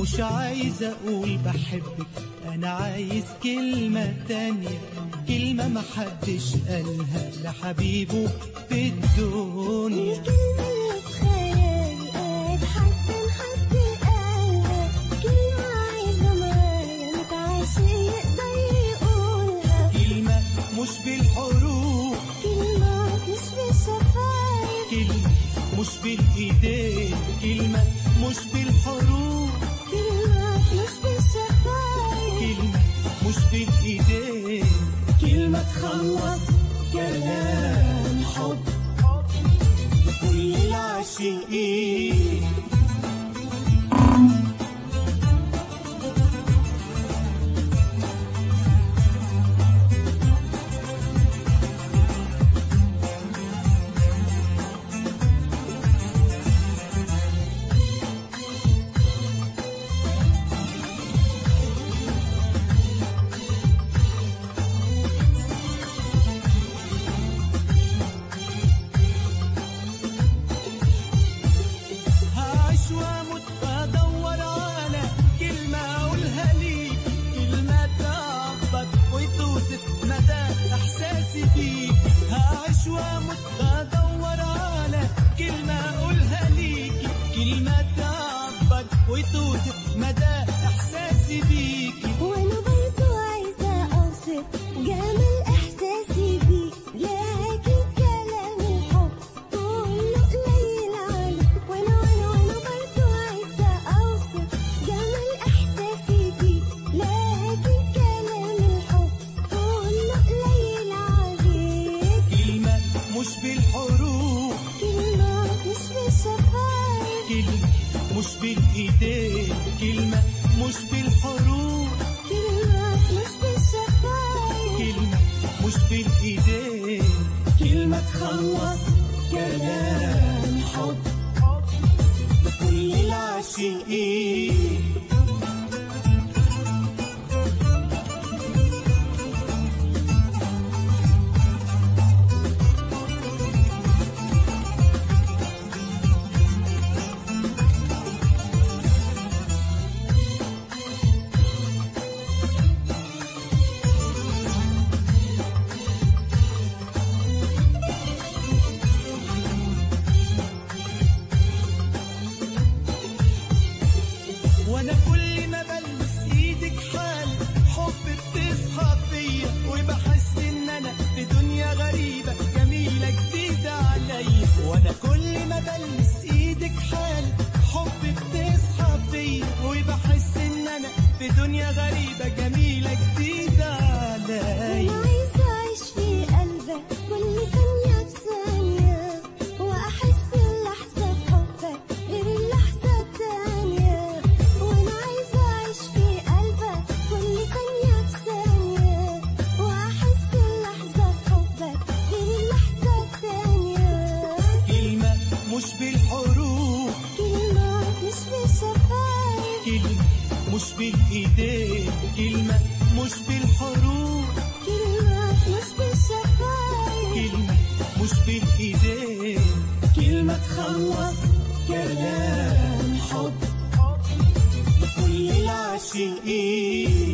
مش عايز اقول بحبك انا عايز كلمة تانية كلمة محدش قالها لحبيبه في الدنيا الكلمة اللي في خيالي قاعد حتى لحد قلبها كلمة عايزة معايا متعاشق يقدر يقولها كلمة مش بالحروف كلمة مش بالشفايف كلمة مش بالايدين كلمة مش بالحروف كلمة مش بالشفايف كلمة مش بالايدين كلمة تخلص كلام حب لكل العاشقين هعيش واموت ادور على كلمة اقولها ليك كلمة تعبر وتوصف مدى احساسي بيك هعيش واموت ادور على كلمة اقولها ليك كلمة تعبر وتوصف مدى احساسي بيك وانا برضو عايزة اوصف جمال احساسي بيك لكن كلام الحب كله قليل عليك وانا وانا وانا برضو عايزة اوصف جمال احساسي بيك لكن كلام الحب كله قليل عليك كلمة مش بالحروف كلمة مش بالشفايف كلمة مش بالايدين كلمة مش بالحروف كلمة مش بالشفايف كلمة مش بالإيدين كلمة تخلص كلام حب لكل العاشقين وانا كل ما بلمس ايدك حال حب بتصحى فيا وبحس ان انا في دنيا غريبة جميلة جديدة عليا وانا كل ما بلمس ايدك حال حب بتصحى فيا وبحس ان انا في دنيا غريبة جميلة جديدة عليا أنا عايزة أعيش في قلبك كل ثانية بثانية وأحس اللحظة بحبك غير اللحظة التانية وأنا عايزة أعيش في قلبك كل ثانية بثانية وأحس اللحظة بحبك غير اللحظة التانية كلمة مش بالحروف كلمة مش بالشفايف كلمة مش بالإيدين كلمة مش بالحروف كلمة مش بالشفايف كلمة مش بالإيدين كلمة تخلص كلام حب لكل العاشقين